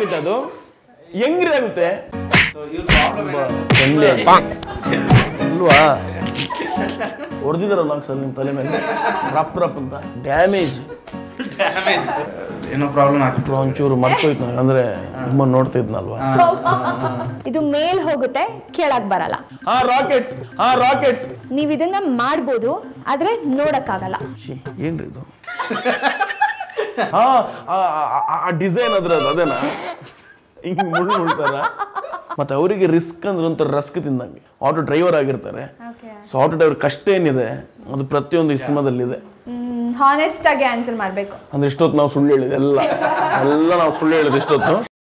ಆಗುತ್ತೆ ಅದು ಹೆಂಗ್ರಿ ಆಗುತ್ತೆ ಇವ್ರ ಪ್ರಾಬ್ಲಮ್ ಸಂಡೆ ಇಲ್ವಾ ಹೊಡೆದಿದಾರ ನಾಲ್ಕು ಸಲ ನಿಮ್ಮ ತಲೆ ಮೇಲೆ ರಪ್ ರಪ್ ಅಂತ ಡ್ಯಾಮೇಜ್ ಡ್ಯಾಮೇಜ್ ಏನೋ ಪ್ರಾಬ್ಲಮ್ ಆಗ್ತಿತ್ತು ಒಂಚೂರು ಮರ್ತೋಯ್ತು ನನಗೆ ಅಂದ್ರೆ ನಿಮ್ಮ ನೋಡ್ತಾ ಇದ್ನಲ್ವಾ ಇದು ಮೇಲ್ ಹೋಗುತ್ತೆ ಕೆಳಗ್ ಬರಲ್ಲ ಹಾ ರಾಕೆಟ್ ಹಾ ರಾಕೆಟ್ ನೀವ್ ಇದನ್ನ ಮಾಡ್ಬೋದು ಆದ್ರೆ ನೋಡಕ್ಕಾಗಲ್ಲ ಶಿ ಏನ್ರಿ ಇದು ಹಾ ಆ- ಆ- ಆ ಡಿಸೈನ್ ಅದ್ರದ್ದು ಅದೇನಾ ಹಿಂಗೆ ಮುಳ್ಳು ಮುಳ್ತಾರ ಮತ್ತೆ ಅವರಿಗೆ ರಿಸ್ಕ್ ಅಂದ್ರೆ ಒಂಥರ ರಸ್ಕ್ ತಿಂದಂಗೆ ಆಟೋ ಡ್ರೈವರ್ ಆಗಿರ್ತಾರೆ ಸೊ ಆಟೋ ಡ್ರೈವರ್ ಕಷ್ಟ ಏನಿದೆ ಅದು ಪ್ರತಿಯೊಂದು ಈ ಸಿನಿಮಾದಲ್ಲಿದೆ ಹಾನೆಸ್ಟ್ ಆಗಿ ಆನ್ಸರ್ ಮಾಡ್ಬೇಕು ಅಂದ್ರೆ ಇಷ್ಟೊತ್ತು ನಾವು ಸುಳ್ಳು ಹೇಳಿದೆ ಎಲ್ಲ ಎಲ್ಲ ನಾವು ಸುಳ್ಳು ಹೇಳಿದೆ ಇಷ್ಟೊತ್ತು